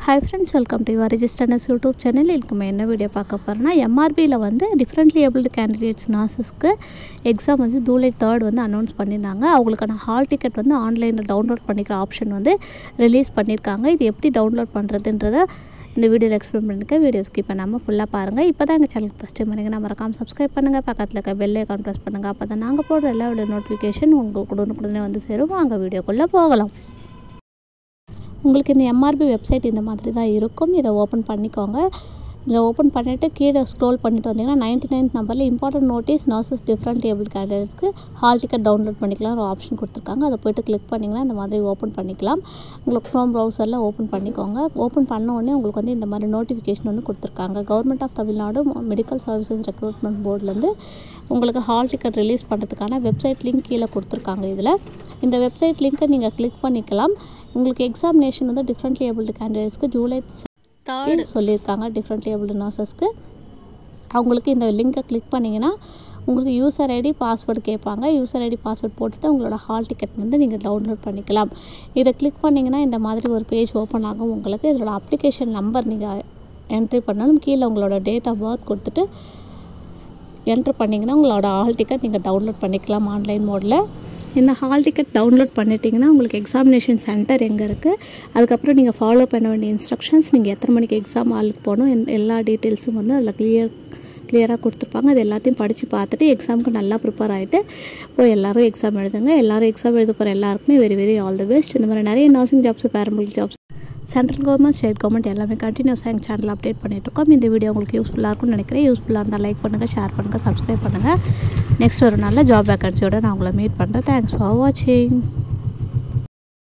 hi friends welcome to your ரிஜிஸ்டர்னஸ் YouTube channel இதுக்கு நம்ம என்ன வீடியோ பார்க்க போகிறோம்னா எம்ஆர்பியில் வந்து டிஃப்ரெண்ட்லி ஏபிள்டு கேண்டிடேட்ஸ் நர்சஸ்க்கு எக்ஸாம் வந்து ஜூலை தேர்ட் வந்து அனௌன்ஸ் பண்ணியிருந்தாங்க அவங்களுக்கான ஹால் டிக்கெட் வந்து ஆன்லைனில் டவுன்லோட் பண்ணிக்கிற ஆப்ஷன் வந்து ரிலீஸ் பண்ணியிருக்காங்க இது எப்படி டவுன்லோட் பண்ணுறதுன்றத இந்த வீடியோவில் எக்ஸ்பிளைன் பண்ணியிருக்கேன் வீடியோ ஸ்கிப் பண்ணாமல் ஃபுல்லாக பாருங்கள் இப்போ தான் எங்கள் சேனலுக்கு ஃபஸ்ட் டைம் வரீங்கன்னா மறக்காமல் சப்ஸ்கிரைப் பண்ணுங்கள் பக்கத்தில் இருக்க பெல் ஐக்கான் ப்ரெஸ் பண்ணுங்கள் அப்போ தான் நாங்கள் போடுற எல்லா வீடியோ நோட்டிஃபிகேஷன் உங்களுக்கு உடனுக்குடனே வந்து சேரும் வாங்க வீடியோக்குள்ளே போகலாம் உங்களுக்கு இந்த எம்ஆர்பி வெப்சைட் இந்த மாதிரி தான் இருக்கும் இதை ஓப்பன் பண்ணிக்கோங்க இதை ஓப்பன் பண்ணிவிட்டு கீழே ஸ்க்ரோல் பண்ணிட்டு வந்தீங்கன்னா நைன்டி நைன்த் நம்பரில் important notice nurses different table கேண்டிடேட்ஸ்க்கு ஹால் டிக்கெட் டவுன்லோட் பண்ணிக்கலாம் ஒரு ஆப்ஷன் கொடுத்துருக்காங்க அதை போய்ட்டு கிளிக் பண்ணிங்கன்னா இந்த மாதிரி ஓப்பன் பண்ணிக்கலாம் உங்களுக்கு க்ரோம் ப்ரௌசரில் ஓப்பன் பண்ணிக்கோங்க ஓப்பன் பண்ண உடனே உங்களுக்கு வந்து இந்த மாதிரி நோட்டிஃபிகேஷன் வந்து கொடுத்துருக்காங்க government of Tamil Nadu medical services recruitment போர்ட்லேருந்து உங்களுக்கு ஹால் டிக்கெட் ரிலீஸ் பண்ணுறதுக்கான வெப்சைட் லிங்க் கீழே கொடுத்துருக்காங்க இதில் இந்த வெப்சைட் லிங்க்கை நீங்கள் கிளிக் பண்ணிக்கலாம் உங்களுக்கு எக்ஸாமினேஷன் வந்து டிஃப்ரெண்ட்லி ஏபிள்டு கேண்டிடேட்ஸ்க்கு ஜூலை தேர்ட் சொல்லியிருக்காங்க டிஃப்ரெண்ட்லி ஏபிள்டு நர்சஸ்க்கு அவங்களுக்கு இந்த லிங்கை கிளிக் பண்ணிங்கன்னா உங்களுக்கு யூசர் ஐடி பாஸ்வேர்டு கேட்பாங்க யூசர் ஐடி பாஸ்வேர்ட் போட்டுட்டு உங்களோட ஹால் டிக்கெட் வந்து நீங்கள் டவுன்லோட் பண்ணிக்கலாம் இதை கிளிக் பண்ணிங்கன்னா இந்த மாதிரி ஒரு பேஜ் ஓப்பன் ஆகும் உங்களுக்கு இதோட அப்ளிகேஷன் நம்பர் நீங்கள் என்ட்ரி பண்ணாலும் கீழே உங்களோட டேட் ஆஃப் பர்த் கொடுத்துட்டு என்ட்ரு பண்ணிங்கன்னா உங்களோட ஹால் டிக்கெட் நீங்கள் டவுன்லோட் பண்ணிக்கலாம் ஆன்லைன் மோடில் இந்த ஹால் டிக்கெட் டவுன்லோட் பண்ணிட்டீங்கன்னா உங்களுக்கு எக்ஸாமினேஷன் சென்டர் எங்கே இருக்குது அதுக்கப்புறம் நீங்கள் ஃபாலோ பண்ண வேண்டிய இன்ஸ்ட்ரக்ஷன்ஸ் நீங்கள் எத்தனை மணிக்கு எக்ஸாம் ஹாலுக்கு போகணும் எல்லா டீட்டெயில்ஸும் வந்து அதில் கிளியர் கிளியராக கொடுத்துருப்பாங்க அது எல்லாத்தையும் படித்து பார்த்துட்டு எக்ஸாமுக்கு நல்லா ப்ரிப்பேர் ஆகிட்டு போய் எல்லோரும் எக்ஸாம் எழுதுங்க எல்லோரும் எக்ஸாம் எழுத போகிற எல்லாருக்குமே very very all the best இந்த மாதிரி நிறைய nursing jobs paramedical jobs central government state government எல்லாமே கண்டினியூஸாக எங்கள் சேனலில் அப்டேட் பண்ணிகிட்ருக்கோம் இந்த வீடியோ உங்களுக்கு யூஸ்ஃபுல்லாக இருக்கும்னு நினைக்கிறேன் யூஸ்ஃபுல்லாக இருந்தால் லைக் பண்ணுங்கள் ஷேர் பண்ணுங்கள் சப்ஸ்கிரைப் பண்ணுங்கள் நெக்ஸ்ட் ஒரு நல்ல ஜாப் வேக்கன்சியோட நான் உங்களை மீட் பண்ணுறேன் தேங்க்ஸ் ஃபார் வாட்சிங்